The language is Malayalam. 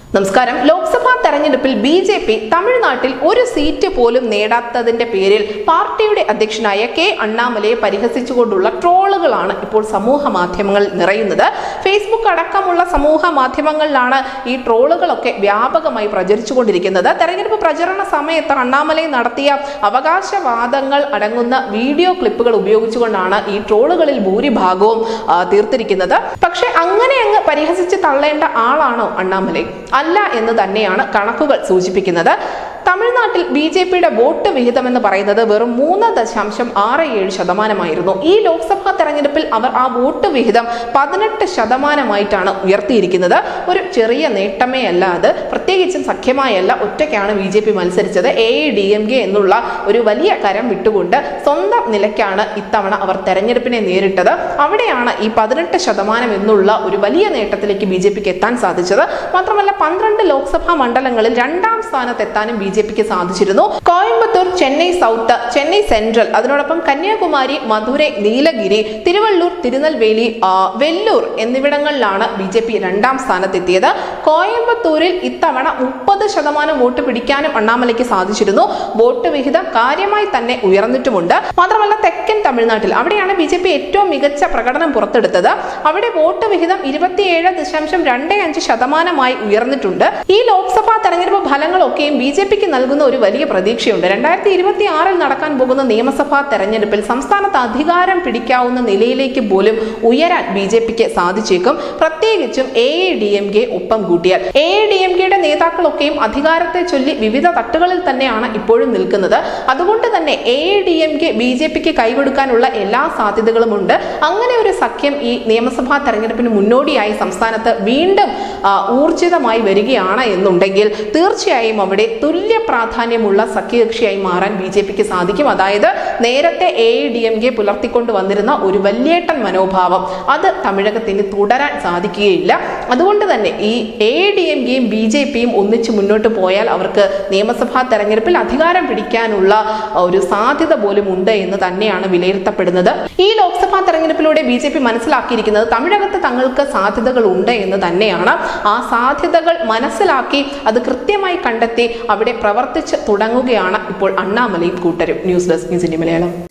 നമസ്കാരം ലോക്സഭാ തെരഞ്ഞെടുപ്പിൽ ബി ജെ പി തമിഴ്നാട്ടിൽ ഒരു സീറ്റ് പോലും നേടാത്തതിന്റെ പേരിൽ പാർട്ടിയുടെ അധ്യക്ഷനായ കെ അണ്ണാമലയെ പരിഹസിച്ചുകൊണ്ടുള്ള ട്രോളുകളാണ് ഇപ്പോൾ സമൂഹ മാധ്യമങ്ങളിൽ നിറയുന്നത് ഫേസ്ബുക്ക് അടക്കമുള്ള സമൂഹ മാധ്യമങ്ങളിലാണ് ഈ ട്രോളുകളൊക്കെ വ്യാപകമായി പ്രചരിച്ചുകൊണ്ടിരിക്കുന്നത് തെരഞ്ഞെടുപ്പ് പ്രചരണ സമയത്ത് അണ്ണാമലൈ നടത്തിയ അവകാശവാദങ്ങൾ അടങ്ങുന്ന വീഡിയോ ക്ലിപ്പുകൾ ഉപയോഗിച്ചുകൊണ്ടാണ് ഈ ട്രോളുകളിൽ ഭൂരിഭാഗവും ആ, തീർത്തിരിക്കുന്നത് പക്ഷെ അങ്ങനെ അങ്ങ് പരിഹസിച്ച് തള്ളേണ്ട ആളാണോ അണ്ണാമലൈ അല്ല എന്ന് തന്നെയാണ് കണക്കുകൾ സൂചിപ്പിക്കുന്നത് തമിഴ്നാട്ടിൽ ബി ജെ പിയുടെ വോട്ട് വിഹിതം എന്ന് പറയുന്നത് വെറും മൂന്ന് ദശാംശം ആറ് ഏഴ് ശതമാനമായിരുന്നു ഈ ലോക്സഭാ തെരഞ്ഞെടുപ്പിൽ അവർ ആ വോട്ട് വിഹിതം പതിനെട്ട് ശതമാനമായിട്ടാണ് ഉയർത്തിയിരിക്കുന്നത് ഒരു ചെറിയ നേട്ടമേ അല്ല അത് പ്രത്യേകിച്ചും സഖ്യമായല്ല ഒറ്റയ്ക്കാണ് ബി ജെ പി മത്സരിച്ചത് എ ഡി എം കെ എന്നുള്ള ഒരു വലിയ കരം വിട്ടുകൊണ്ട് സ്വന്തം നിലയ്ക്കാണ് ഇത്തവണ അവർ തെരഞ്ഞെടുപ്പിനെ നേരിട്ടത് അവിടെയാണ് ഈ പതിനെട്ട് ശതമാനം എന്നുള്ള ഒരു വലിയ നേട്ടത്തിലേക്ക് ബി ജെ പിക്ക് എത്താൻ സാധിച്ചത് മാത്രമല്ല പന്ത്രണ്ട് ലോക്സഭാ മണ്ഡലങ്ങളിൽ രണ്ടാം സ്ഥാനത്തെത്താനും ബി ജെ പിക്ക് സാധിച്ചിരുന്നു കോയമ്പത്തൂർ ചെന്നൈ സൗത്ത് ചെന്നൈ സെൻട്രൽ അതിനോടൊപ്പം കന്യാകുമാരി മധുരൈ നീലഗിരി തിരുവള്ളൂർ തിരുനെൽവേലി ആ, വെല്ലൂർ എന്നിവിടങ്ങളിലാണ് ബി ജെ പി രണ്ടാം സ്ഥാനത്തെത്തിയത് കോയമ്പത്തൂരിൽ ഇത്തവണ മുപ്പത് ശതമാനം വോട്ട് പിടിക്കാനും അണ്ണാമലയ്ക്ക് സാധിച്ചിരുന്നു വോട്ട് വിഹിതം കാര്യമായി തന്നെ ഉയർന്നിട്ടുമുണ്ട് മാത്രമല്ല തെക്കൻ തമിഴ്നാട്ടിൽ അവിടെയാണ് ബി ജെ പി ഏറ്റവും മികച്ച പ്രകടനം പുറത്തെടുത്തത് അവിടെ വോട്ട് വിഹിതം ഇരുപത്തിയേഴ് ദശാംശം രണ്ട് അഞ്ച് ശതമാനമായി ഉയർന്നിട്ടുണ്ട് ഈ ലോക്സഭാ തെരഞ്ഞെടുപ്പ് ഫലങ്ങളൊക്കെയും ബി ജെ പിക്ക് നൽകുന്ന ഒരു വലിയ പ്രതീക്ഷയുണ്ട് രണ്ടായിരത്തി ഇരുപത്തി ആറിൽ നടക്കാൻ പോകുന്ന നിയമസഭാ തെരഞ്ഞെടുപ്പിൽ സംസ്ഥാനത്ത് അധികാരം പിടിക്കാവുന്ന നിലയിലേക്ക് പോലും ഉയരാൻ ബി ജെ പിക്ക് സാധിച്ചേക്കും പ്രത്യേകിച്ചും എ ഡി എം കെ ഒപ്പം കൂട്ടിയാൽ എ ഡി എം കെയുടെ നേതാക്കളൊക്കെയും അധികാരത്തെ ചൊല്ലി വിവിധ തട്ടുകളിൽ തന്നെയാണ് ഇപ്പോഴും നിൽക്കുന്നത് അതുകൊണ്ട് തന്നെ A D M K B J പിക്ക് കൈകൊടുക്കാനുള്ള എല്ലാ സാധ്യതകളുമുണ്ട് അങ്ങനെ ഒരു സഖ്യം ഈ നിയമസഭാ തെരഞ്ഞെടുപ്പിന് മുന്നോടിയായി സംസ്ഥാനത്ത് വീണ്ടും ആ, ഊർജിതമായി വരികയാണ് എന്നുണ്ടെങ്കിൽ തീർച്ചയായും അവിടെ തുല്യ പ്രാധാന്യമുള്ള സഖ്യകക്ഷിയായി മാറാൻ ബി ജെ പിക്ക് സാധിക്കും അതായത് നേരത്തെ എ ഡി എം കെ പുലർത്തിക്കൊണ്ട് വന്നിരുന്ന ഒരു വല്യേട്ടൻ മനോഭാവം അത് തമിഴകത്തിന് തുടരാൻ സാധിക്കുകയില്ല അതുകൊണ്ട് തന്നെ ഈ എ ഡി എം കെയും ബി ജെ പിയും ഒന്നിച്ച് മുന്നോട്ട് പോയാൽ അവർക്ക് നിയമസഭാ തെരഞ്ഞെടുപ്പിൽ അധികാരം പിടിക്കാനുള്ള ഒരു സാധ്യത പോലും ഉണ്ട് എന്ന് തന്നെയാണ് വിലയിരുത്തപ്പെടുന്നത് ഈ ലോക്സഭാ തെരഞ്ഞെടുപ്പിലൂടെ ബി ജെ പി മനസ്സിലാക്കിയിരിക്കുന്നത് തമിഴകത്ത് തങ്ങൾക്ക് സാധ്യതകൾ ഉണ്ട് എന്ന് തന്നെയാണ് ആ സാധ്യതകൾ മനസ്സിലാക്കി അത് കൃത്യമായി കണ്ടെത്തി അവിടെ പ്രവർത്തിച്ച് തുടങ്ങുകയാണ് ഇപ്പോൾ അണ്ണാമലയും കൂട്ടരും news desk news India Malayalam